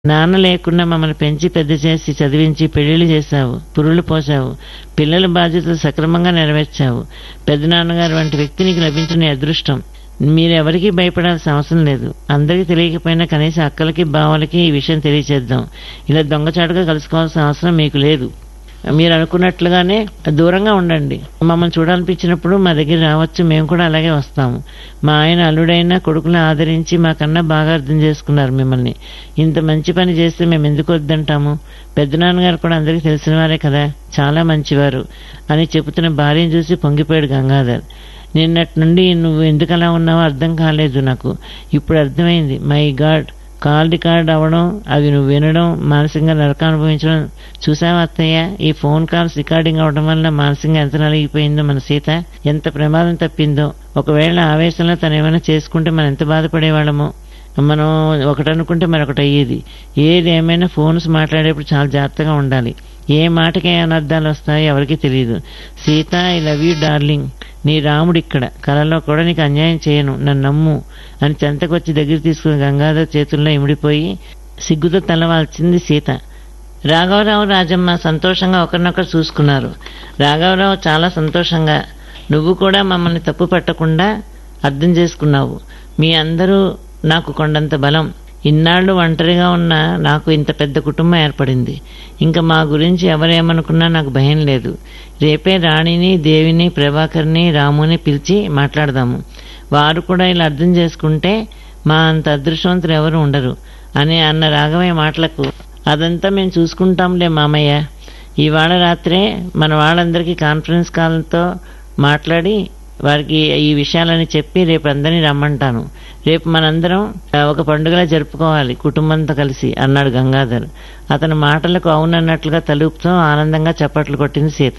నాన్న లేకుండా మమ్మల్ని పెంచి పెద్ద చేసి చదివించి పెళ్లిళ్ళు చేశావు పురులు పోసావు పిల్లల బాధ్యతలు సక్రమంగా నెరవేర్చావు పెద్దనాన్నగారు వంటి వ్యక్తి నీకు లభించిన నీ అదృష్టం మీరెవరికీ భయపడాల్సిన అవసరం లేదు అందరికీ తెలియకపోయినా కనీసం అక్కలకి బావలకి ఈ విషయం తెలియచేద్దాం ఇలా దొంగచాటుగా కలుసుకోవాల్సిన అవసరం మీకు లేదు మీరు అనుకున్నట్లుగానే దూరంగా ఉండండి మమ్మల్ని చూడాలనిపించినప్పుడు మా దగ్గర రావచ్చు మేము కూడా అలాగే వస్తాము మా ఆయన అల్లుడైనా కొడుకుని ఆదరించి మాకన్నా బాగా అర్థం చేసుకున్నారు మిమ్మల్ని ఇంత మంచి పని చేస్తే మేము ఎందుకు వద్దంటాము పెద్దనాన్నగారు కూడా అందరికీ తెలిసిన వారే కదా చాలా మంచివారు అని చెబుతున్న భార్యను చూసి పొంగిపోయాడు గంగాధర్ నిన్నటి నుండి నువ్వు ఎందుకు అలా ఉన్నావో అర్థం కాలేదు నాకు ఇప్పుడు అర్థమైంది మై గాడ్ కాల్ రికార్డ్ అవ్వడం అవి నువ్వు వినడం మానసికంగా నరకం అనుభవించడం చూసావా అత్తయ్య ఈ ఫోన్ కాల్స్ రికార్డింగ్ అవడం వల్ల మానసికంగా ఎంత నలిగిపోయిందో మన సీత ఎంత ప్రమాదం తప్పిందో ఒకవేళ ఆవేశంలో తను ఏమైనా చేసుకుంటే మనం ఎంత బాధపడేవాళ్ళమో మనం ఒకటి అనుకుంటే మరొకటి అయ్యేది ఏది ఏమైనా ఫోన్స్ మాట్లాడేప్పుడు చాలా జాగ్రత్తగా ఉండాలి ఏ మాటకి ఏ అనర్థాలు వస్తాయో ఎవరికీ తెలియదు Sita I love you darling నీ రాముడు ఇక్కడ కలలో కూడా నీకు అన్యాయం చేయను నన్ను నమ్ము అని చెంతకొచ్చి దగ్గర తీసుకుని గంగాధర్ చేతుల్లో ఇమిడిపోయి సిగ్గుతో తలవాల్చింది సీత రాఘవరావు రాజమ్మ సంతోషంగా ఒకరినొకరు చూసుకున్నారు రాఘవరావు చాలా సంతోషంగా నువ్వు కూడా మమ్మల్ని తప్పు పట్టకుండా అర్థం చేసుకున్నావు మీ అందరూ నాకు కొండంత బలం ఇన్నాళ్ళు ఒంటరిగా ఉన్న నాకు ఇంత పెద్ద కుటుంబం ఏర్పడింది ఇంకా మా గురించి ఎవరేమనుకున్నా నాకు భయం లేదు రేపే రాణిని దేవిని ప్రభాకర్ని రాముని పిలిచి మాట్లాడదాము వారు కూడా ఇలా అర్థం చేసుకుంటే మా అంత అదృష్టవంతులు ఎవరు ఉండరు అని అన్న రాఘవయ్య మాటలకు అదంతా మేము చూసుకుంటాంలే మామయ్య ఇవాళ రాత్రే మన వాళ్ళందరికీ కాన్ఫరెన్స్ కాల్తో మాట్లాడి వారికి ఈ విషయాలని చెప్పి రేపు అందరినీ రమ్మంటాను రేపు మనందరం ఒక పండుగలా జరుపుకోవాలి కుటుంబంతో కలిసి అన్నాడు గంగాధర్ అతని మాటలకు అవునన్నట్లుగా తలుపుతో ఆనందంగా చప్పట్లు కొట్టింది సీత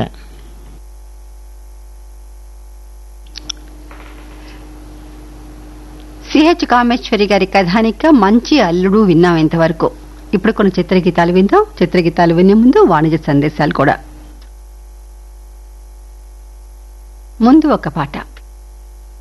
సిహెచ్ కామేశ్వరి గారి కథానిక మంచి అల్లుడు విన్నాం ఇంతవరకు ఇప్పుడు కొన్ని చిత్రగీతాలు విందాం చిత్రగీతాలు వినే ముందు వాణిజ్య సందేశాలు కూడా ముందు ఒక పాట